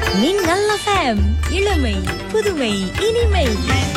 மின்னல் எஃப்எம் இளமை புதுமை இனிமை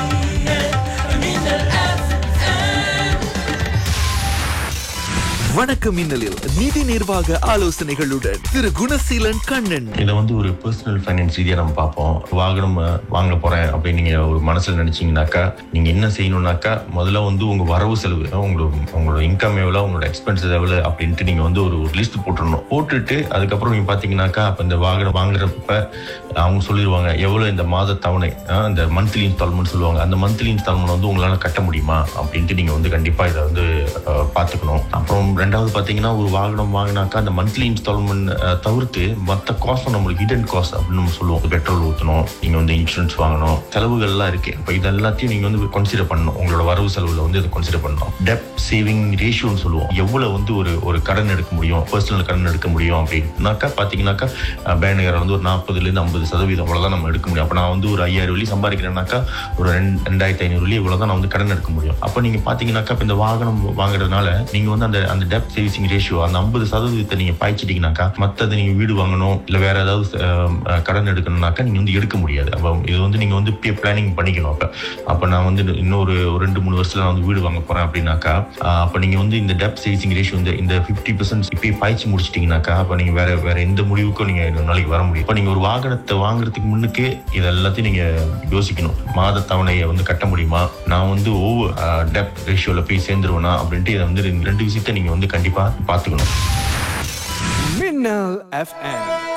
வணக்கம் மின்னலில் நிதி நிர்வாக ஆலோசனைகளுடன் திரு குணசீலன் கண்ணன் இதை வந்து ஒரு பர்சனல் ஃபைனான்ஸ் ரீதியாக நம்ம பார்ப்போம் வாகனம் அஹ், வாங்க போறேன் அப்படின்னு நீங்க ஒரு மனசுல நினைச்சீங்கன்னாக்கா நீங்க என்ன செய்யணும்னாக்கா முதல்ல வந்து உங்க வரவு செலவு அஹ், உங்களோட உங்களோட இன்கம் எவ்வளோ உங்களோட எக்ஸ்பென்சஸ் எவ்வளோ அப்படின்ட்டு நீங்க வந்து ஒரு லிஸ்ட் போட்டுடணும் போட்டுட்டு அதுக்கப்புறம் நீங்க பாத்தீங்கன்னாக்கா அப்ப இந்த வாகனம் வாங்குறப்ப அவங்க சொல்லிடுவாங்க எவ்வளவு இந்த மாத தவணை அஹ், இந்த மந்த்லி இன்ஸ்டால்மெண்ட் சொல்லுவாங்க அந்த மந்த்லி இன்ஸ்டால்மெண்ட் வந்து உங்களால கட்ட முடியுமா அப்படின்ட்டு நீங்க வந்து கண்டிப்பா இதை வந்து அஹ், பார்த்துக்கணும் அப்புறம் ரெண்டாவது பாத்தீங்கன்னா ஒரு வாகனம் வாங்கினாக்கா அந்த மந்த்லி இன்ஸ்டால்மெண்ட் தவிர்த்து மற்ற காஸ்ட் நம்மளுக்கு ஹிடன் காஸ்ட் அப்படின்னு நம்ம சொல்லுவோம் பெட்ரோல் ஊற்றணும் நீங்க வந்து இன்சூரன்ஸ் வாங்கணும் செலவுகள்லாம் இருக்கு இப்போ இது எல்லாத்தையும் நீங்க வந்து கன்சிடர் பண்ணணும் உங்களோட வரவு செலவுல வந்து இதை கன்சிடர் பண்ணணும் டெப் சேவிங் ரேஷியோன்னு சொல்லுவோம் எவ்வளவு வந்து ஒரு ஒரு கடன் எடுக்க முடியும் பர்சனல் கடன் எடுக்க முடியும் அப்படின்னாக்கா பாத்தீங்கன்னாக்கா பேனகர் வந்து ஒரு நாற்பதுல இருந்து ஐம்பது சதவீதம் அவ்வளவுதான் நம்ம எடுக்க முடியும் அப்ப நான் வந்து ஒரு ஐயாயிரம் வெள்ளி சம்பாதிக்கிறேன்னாக்கா ஒரு ரெண்டு ரெண்டாயிரத்தி ஐநூறு வெள்ளி இவ்வளவுதான் நான் வந்து கடன் எடுக்க முடியும் அப்ப நீங்க பாத்தீங்கன்னாக்கா இப்ப இந்த வாகனம் வாங்குறதுனால நீங்க வந்து அந்த அந்த டெப் சேவிங் ரேஷியோ அந்த ஐம்பது சதவீதத்தை நீங்க பாய்ச்சிட்டீங்கன்னாக்கா மத்தது நீங்க வீடு வாங்கணும் இல்ல வேற ஏதாவது அஹ், அஹ், கடன் எடுக்கணும்னாக்கா நீங்க வந்து எடுக்க முடியாது அப்ப இது வந்து நீங்க வந்து பிளானிங் பண்ணிக்கணும் அப்ப அப்ப நான் வந்து இன்னொரு ஒரு ரெண்டு மூணு வருஷத்துல நான் வந்து வீடு வாங்க போறேன் அப்படின்னாக்கா அஹ், அப்ப நீங்க வந்து இந்த டெப் சேவிங் ரேஷியோ இந்த இந்த ஃபிஃப்டி பர்சன்ட் இப்பயே பாய்ச்சி முடிச்சிட்டீங்கன்னாக்கா அப்ப நீங்க வேற வேற எந்த முடிவுக்கும் நீங்க ஒரு நாளைக்கு வர முடியும் இப்ப நீங்க ஒரு வாகனத்தை வாங்குறதுக்கு முன்னுக்கே இது எல்லாத்தையும் நீங்க யோசிக்கணும் மாத தவணையை வந்து கட்ட முடியுமா நான் வந்து ஓவர் டெப் ரேஷியோல போய் சேர்ந்துருவேனா அப்படின்ட்டு இதை வந்து ரெண்டு- ரெண்டு விஷயத்த நீங்க வந்து கண்டிப்பா பாத்துக்கணும் மின்னல் எஃப்எம்